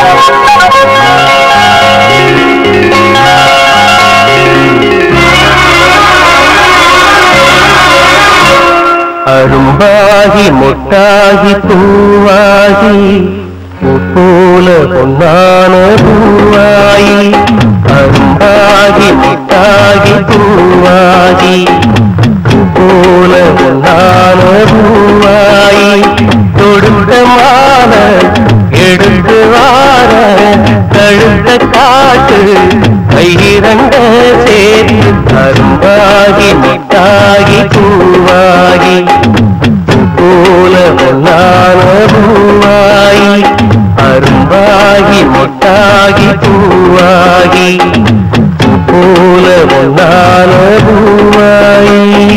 அரும்பாகி முட்டாகி பூவாகி பூ போல பொன்னான பூவாயி அரும்பாகி முட்டாகி பூவாகி பூ போல பொன்னான பூவாயி தொடுத்த மால எடுத்து வார கழுத்த காட்டு கையிரண்ட சேர்த்து அரும்பாகி முட்டாகி பூவாகி போல பொன்னான பூவாகி அரும்பாகி மொட்டாகி பூவாகி போல பொன்னான பூவாகி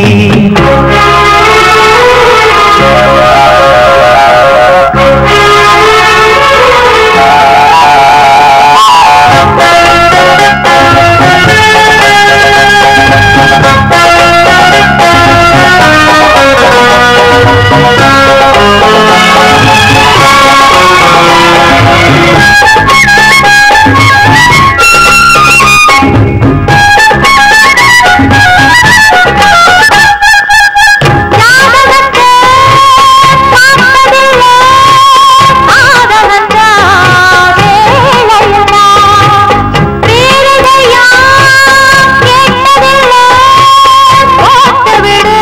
ஞாபகத்தை பார்ப்பதில்லை ஆதவந்தா வேலையெல்லாம் பேரதையா கேட்டதில்லை போட்டுவிடு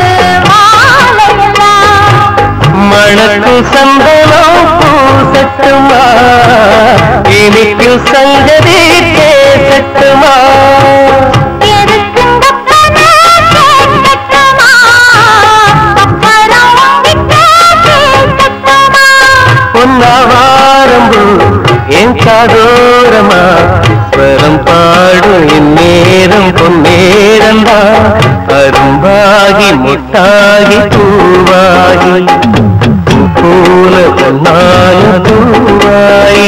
மாலையெல்லாம் மணக்கு சந்தனம் பூசட்டுமா இனிக்கு சங்கதி பேசட்டுமா எதுக்குங்கப்பனே கேட்கட்டுமா அப்புறம் உங்கிட்ட கேட்கட்டுமா பொன்னாவாரம்பு என் காதோரமா ஸ்வரம் பாடும் இந்நேரம் பொன்னேரந்தா அரும்பாகி முட்டாகி பூவாகி பூ போல பொன்னான பூவாயி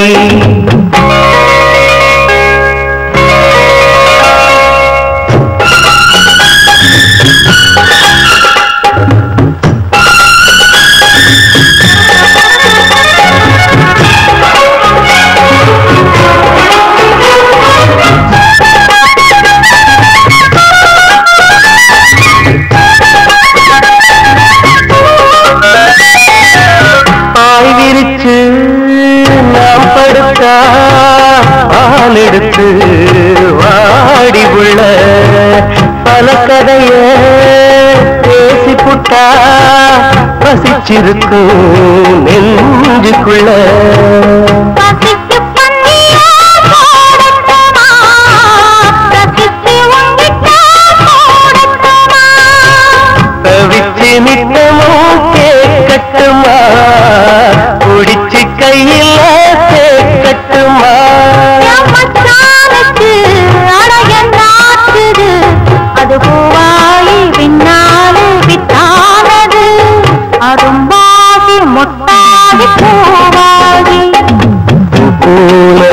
பாய் விரிச்சு நாம் படுத்தா பால் எடுத்து வாடி உள்ள பல கதைய பேசி புட்டா பசிச்சிருக்கும் நெஞ்சுக்குள்ள பசிக்கு பண்ணியா போடட்டுமா ரசிச்சு உங்கிட்ட போடட்டுமா தவிச்சு நித்தமும் கேட்கட்டுமா குடிச்சு கையில கேட்கட்டுமா என் மச்சானுக்கு அடைய நாட்டுது அது பூவாயி பின்னாலே வித்தானது அரும்பாகி மொட்டாகி பூவாகி போல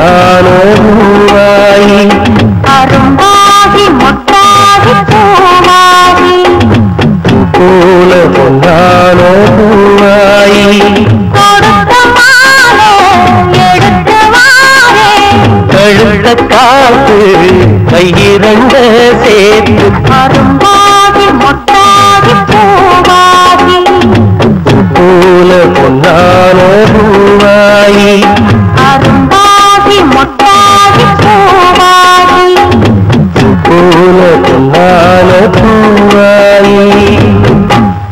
நானுவாயி அரும்பாகி மொட்டாகி பூவாகி போல பொன்னானவாயி கொடுத்த மாலை எடுத்து வாரே கழுத்த காத்து கையிரண்ட சேர்த்து அரும்பாகி மொட்டாகி பூவாகி போல பொன்னான பூவாயி